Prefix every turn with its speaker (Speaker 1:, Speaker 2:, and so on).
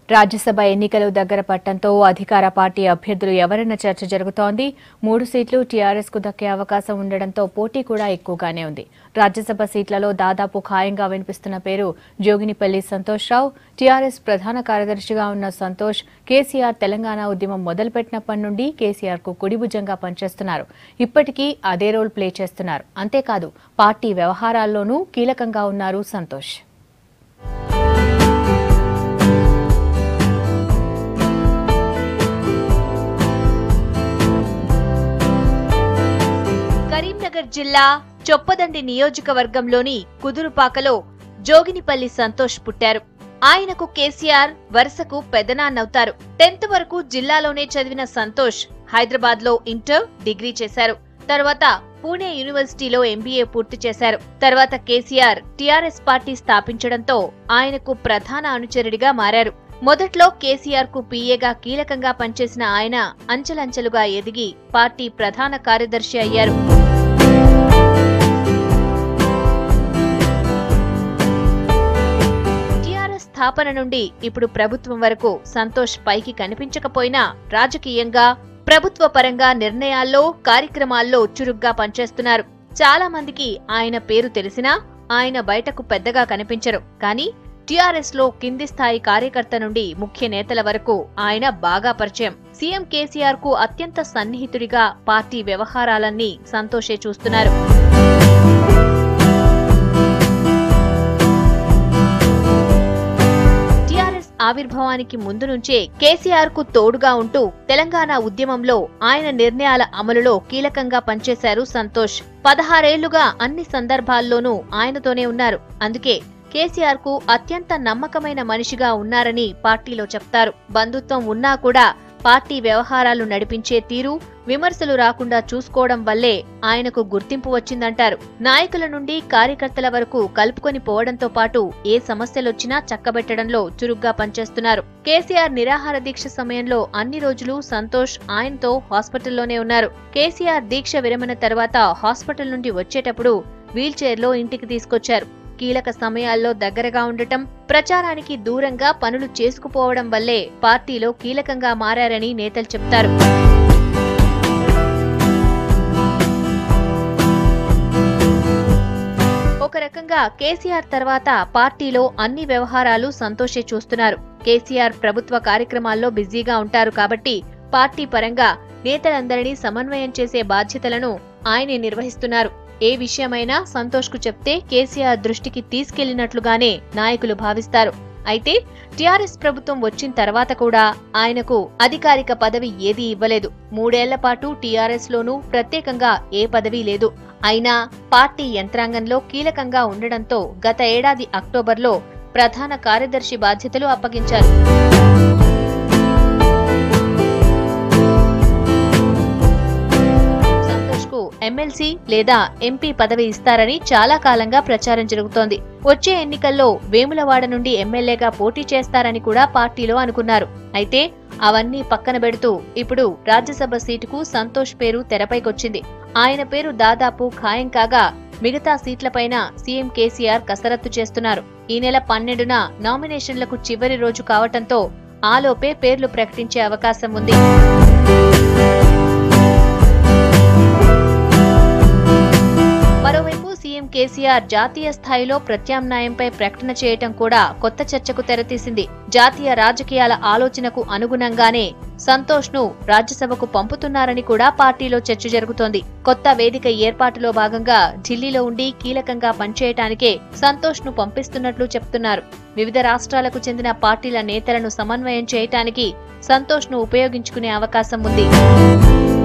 Speaker 1: రాజ్యసభ ఎన్నికలు దగ్గర పట్టడంతో అధికార పార్టీ అభ్యర్థులు ఎవరన్న చర్చ జరుగుతోంది మూడు సీట్లు టీఆర్ఎస్ కు దక్కే అవకాశం ఉండడంతో పోటీ కూడా ఎక్కువగానే ఉంది రాజ్యసభ సీట్లలో దాదాపు ఖాయంగా వినిపిస్తున్న పేరు జోగినిపల్లి సంతోష్ రావు టీఆర్ఎస్ ప్రధాన కార్యదర్శిగా ఉన్న సంతోష్ కేసీఆర్ తెలంగాణ ఉద్యమం మొదలుపెట్టినప్పటి నుండి కేసీఆర్ కు కుడిభుజంగా పనిచేస్తున్నారు ఇప్పటికీ అదే రోల్ ప్లే చేస్తున్నారు అంతేకాదు పార్టీ వ్యవహారాల్లోనూ కీలకంగా ఉన్నారు సంతోష్
Speaker 2: కరీంనగర్ జిల్లా చొప్పదండి నియోజకవర్గంలోని కుదురుపాకలో జోగినిపల్లి సంతోష్ పుట్టారు ఆయనకు కేసీఆర్ వరుసకు పెదనాన్నవుతారు టెన్త్ వరకు జిల్లాలోనే చదివిన సంతోష్ హైదరాబాద్ లో ఇంటర్ డిగ్రీ చేశారు తర్వాత పూణే యూనివర్సిటీలో ఎంబీఏ పూర్తి చేశారు తర్వాత కేసీఆర్ టీఆర్ఎస్ పార్టీ స్థాపించడంతో ఆయనకు ప్రధాన అనుచరుడిగా మారారు మొదట్లో కేసీఆర్ కు పీఏగా కీలకంగా పనిచేసిన ఆయన అంచెలంచెలుగా ఎదిగి పార్టీ ప్రధాన కార్యదర్శి అయ్యారు టీఆర్ఎస్ స్థాపన నుండి ఇప్పుడు ప్రభుత్వం వరకు సంతోష్ పైకి కనిపించకపోయినా రాజకీయంగా ప్రభుత్వ పరంగా నిర్ణయాల్లో కార్యక్రమాల్లో చురుగ్గా పనిచేస్తున్నారు చాలా మందికి ఆయన పేరు తెలిసినా ఆయన బయటకు పెద్దగా కనిపించరు కానీ టీఆర్ఎస్ లో కింది స్థాయి కార్యకర్త నుండి ముఖ్య నేతల వరకు ఆయన బాగా పరిచయం సీఎం కేసీఆర్ కు అత్యంత సన్నిహితుడిగా పార్టీ వ్యవహారాలన్నీ సంతోషే చూస్తున్నారు టీఆర్ఎస్ ఆవిర్భావానికి ముందు నుంచే కేసీఆర్ కు తోడుగా ఉంటూ తెలంగాణ ఉద్యమంలో ఆయన నిర్ణయాల అమలులో కీలకంగా పనిచేశారు సంతోష్ పదహారేళ్లుగా అన్ని సందర్భాల్లోనూ ఆయనతోనే ఉన్నారు అందుకే కేసీఆర్ కు అత్యంత నమ్మకమైన మనిషిగా ఉన్నారని పార్టీలో చెప్తారు బంధుత్వం ఉన్నా కూడా పార్టీ వ్యవహారాలు నడిపించే తీరు విమర్శలు రాకుండా చూసుకోవడం వల్లే ఆయనకు గుర్తింపు వచ్చిందంటారు నాయకుల నుండి కార్యకర్తల వరకు కలుపుకొని పోవడంతో పాటు ఏ సమస్యలొచ్చినా చక్కబెట్టడంలో చురుగ్గా పనిచేస్తున్నారు కేసీఆర్ నిరాహార దీక్ష సమయంలో అన్ని రోజులు సంతోష్ ఆయనతో హాస్పిటల్లోనే ఉన్నారు కేసీఆర్ దీక్ష విరమణ తర్వాత హాస్పిటల్ నుండి వచ్చేటప్పుడు వీల్చైర్లో ఇంటికి తీసుకొచ్చారు కీలక సమయాల్లో దగ్గరగా ఉండటం ప్రచారానికి దూరంగా పనులు చేసుకుపోవడం వల్లే పార్టీలో కీలకంగా మారారని నేతలు చెప్తారు ఒక రకంగా కేసీఆర్ తర్వాత పార్టీలో అన్ని వ్యవహారాలు సంతోషే చూస్తున్నారు కేసీఆర్ ప్రభుత్వ కార్యక్రమాల్లో బిజీగా ఉంటారు కాబట్టి పార్టీ పరంగా నేతలందరినీ సమన్వయం చేసే బాధ్యతలను ఆయనే నిర్వహిస్తున్నారు ఏ విషయమైనా సంతోష్ కు చెప్తే కేసీఆర్ దృష్టికి తీసుకెళ్లినట్లుగానే నాయకులు భావిస్తారు అయితే టీఆర్ఎస్ ప్రభుత్వం వచ్చిన తర్వాత కూడా ఆయనకు అధికారిక పదవి ఏదీ ఇవ్వలేదు మూడేళ్ల పాటు టీఆర్ఎస్ లోనూ ప్రత్యేకంగా ఏ పదవి లేదు అయినా పార్టీ యంత్రాంగంలో కీలకంగా ఉండడంతో గత ఏడాది అక్టోబర్లో ప్రధాన కార్యదర్శి బాధ్యతలు అప్పగించారు సంతోష్ కు ఎమ్మెల్సీ లేదా ఎంపీ పదవి ఇస్తారని చాలా కాలంగా ప్రచారం జరుగుతోంది వచ్చే ఎన్నికల్లో వేములవాడ నుండి ఎమ్మెల్యేగా పోటీ చేస్తారని కూడా పార్టీలో అనుకున్నారు అయితే అవన్నీ పక్కన పెడుతూ ఇప్పుడు రాజ్యసభ సీటుకు సంతోష్ పేరు తెరపైకొచ్చింది ఆయన పేరు దాదాపు ఖాయం కాగా మిగతా సీట్లపైన సీఎం కేసీఆర్ కసరత్తు చేస్తున్నారు ఈ నెల పన్నెండున నామినేషన్లకు చివరి రోజు కావటంతో ఆలోపే పేర్లు ప్రకటించే అవకాశం ఉంది మరోవైపు సీఎం కేసీఆర్ జాతీయ స్థాయిలో ప్రత్యామ్నాయంపై ప్రకటన చేయటం కూడా కొత్త చర్చకు తెరతీసింది జాతీయ రాజకీయాల ఆలోచనకు అనుగుణంగానే సంతోష్ ను రాజ్యసభకు పంపుతున్నారని కూడా పార్టీలో చర్చ జరుగుతోంది కొత్త వేదిక ఏర్పాటులో భాగంగా ఢిల్లీలో ఉండి కీలకంగా పనిచేయటానికే సంతోష్ ను పంపిస్తున్నట్లు చెప్తున్నారు వివిధ రాష్ట్రాలకు చెందిన పార్టీల నేతలను సమన్వయం చేయటానికి సంతోష్ ను ఉపయోగించుకునే అవకాశం ఉంది